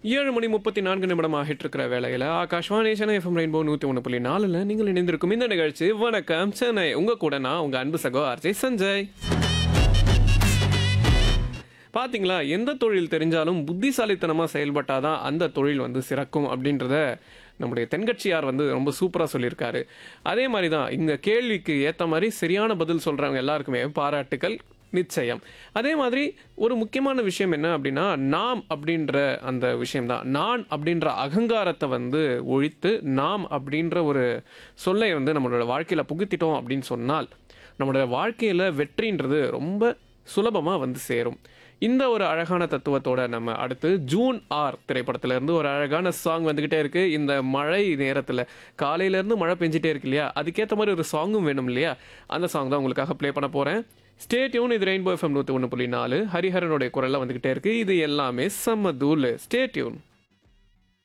ஏழு மணி முப்பத்தி நான்கு நிமிடம் ஆகிட்டு இருக்கிற வேலையில் ஆகாஷ்வாணி சென்னை எஃப்எம் ரெயின்போ நூற்றி ஒன்று புள்ளி நாலில் நீங்கள் இணைந்திருக்கும் இந்த நிகழ்ச்சி வணக்கம் சென்னை உங்கள் கூட நான் உங்கள் அன்பு சகோ ஆர்ஜே சஞ்சய் பாத்தீங்களா எந்த தொழில் தெரிஞ்சாலும் புத்திசாலித்தனமாக செயல்பட்டாதான் அந்த தொழில் வந்து சிறக்கும் அப்படின்றத நம்முடைய தென்கட்சியார் வந்து ரொம்ப சூப்பராக சொல்லியிருக்காரு அதே மாதிரி தான் இந்த கேள்விக்கு ஏற்ற மாதிரி சரியான பதில் சொல்கிறவங்க எல்லாருக்குமே பாராட்டுக்கள் நிச்சயம் அதே மாதிரி ஒரு முக்கியமான விஷயம் என்ன அப்படின்னா நாம் அப்படின்ற அந்த விஷயம்தான் நான் அப்படின்ற அகங்காரத்தை வந்து ஒழித்து நாம் அப்படின்ற ஒரு சொல்லை வந்து நம்மளோட வாழ்க்கையில் புகுத்திட்டோம் அப்படின்னு சொன்னால் நம்மளோட வாழ்க்கையில் வெற்றின்றது ரொம்ப சுலபமாக வந்து சேரும் இந்த ஒரு அழகான தத்துவத்தோட நம்ம அடுத்து ஜூன் ஆர் திரைப்படத்துல இருந்து ஒரு அழகான சாங் வந்துகிட்டே இருக்கு இந்த மழை நேரத்தில் காலையில இருந்து மழை பெஞ்சிட்டே இருக்கு இல்லையா அதுக்கேற்ற மாதிரி ஒரு சாங்கும் வேணும் இல்லையா அந்த சாங் தான் உங்களுக்காக ப்ளே பண்ண போறேன் ஸ்டே டியூன் இது ரெயின்போ எஃப்எம் நூற்றி ஒன்று புள்ளி நாலு ஹரிஹரனுடைய குரலில் வந்துகிட்டே இருக்கு இது எல்லாமே செம்ம தூள் ஸ்டே டியூன்